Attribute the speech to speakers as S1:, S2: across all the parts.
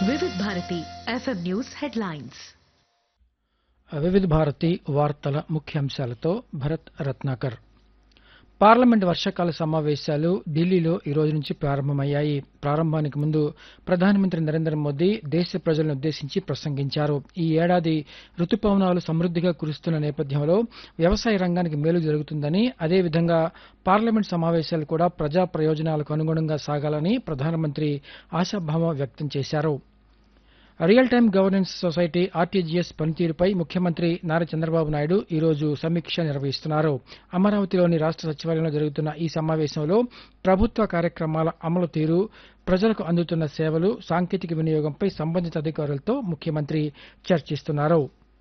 S1: Vividh Bharati FM news headlines
S2: Vividh Bharati వార్తల ముఖ్యాంశాలతో Bharat Ratnakar parliament వర్షాకాల సమావేశాలు ఢిల్లీలో ఈ రోజు నుంచి ప్రారంభమయ్యాయి ప్రారంభానికి ముందు ప్రధానమంత్రి నరేంద్ర మోదీ దేశ ప్రజలను ఉద్దేశించి ప్రసంగించారు ఈ ఏడాది రుతుపవనాలు సమృద్దిగా కురుస్తున్న నేపథ్యంలో వ్యవసాయ రంగానికి మేలు జరుగుతుందని అదేవిధంగా పార్లమెంట్ సమావేశాలు కూడా ప్రజా ప్రయోజనాలకు అనుగుణంగా సాగాలని ప్రధానమంత్రి ఆశాభావం వ్యక్తం చేశారు real time governance society RTGS పనితీరుపై ముఖ్యమంత్రి నారా చంద్రబాబు నాయుడు ఈ రోజు సమీక్ష నిర్వహిస్తున్నారు అమరావతిలోని రాష్ట సచివాలయంలో జరుగుతున్న ఈ సమావేశంలో ప్రభుత్వ కార్యక్రమాల అమలు తీరు ప్రజలకు అందుతున్న సేవలు సాంకేతిక వినియోగంపై సంబంధిత అధికారులతో ముఖ్యమంత్రి చర్చిస్తున్నారు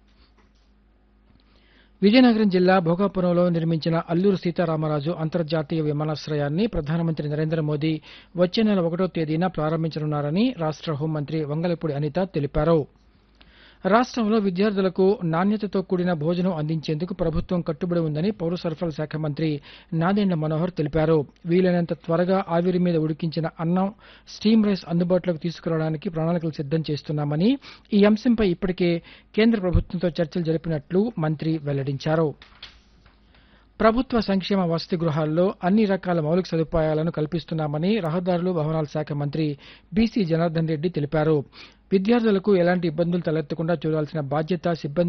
S2: విజయనగరం జిల్లా భోగాపురంలో నిర్మించిన అల్లూరు సీతారామరాజు అంతర్జాతీయ విమానాశ్రయాన్ని ప్రధానమంత్రి నరేంద్ర మోదీ వచ్చే నెల ఒకటో తేదీన ప్రారంభించనున్నారని రాష్ట హోంమంత్రి వంగలపూడి అనిత తెలిపారు రాష్ట్రంలో విద్యార్థులకు నాణ్యతతో కూడిన భోజనం అందించేందుకు ప్రభుత్వం కట్టుబడి ఉందని పౌర సరఫరాల శాఖ మంత్రి నాదెండ్ల మనోహర్ తెలిపారు వీలైనంత త్వరగా ఆవిరి మీద ఉడికించిన అన్నం స్టీమ్ రైస్ అందుబాటులోకి తీసుకురావడానికి ప్రణాళికలు సిద్దం చేస్తున్నామని ఈ అంశంపై ఇప్పటికే కేంద్ర ప్రభుత్వంతో చర్చలు జరిపినట్లు మంత్రి వెల్లడించారు ప్రభుత్వ సంక్షేమ వసతి గృహాల్లో అన్ని రకాల మౌలిక సదుపాయాలను కల్పిస్తున్నామని రహదారులు భవనాల శాఖ మంత్రి బీసీ జనార్దన్ రెడ్డి తెలిపారు విద్యార్థులకు ఎలాంటి ఇబ్బందులు తలెత్తకుండా చూడాల్సిన బాధ్యత సిబ్బంది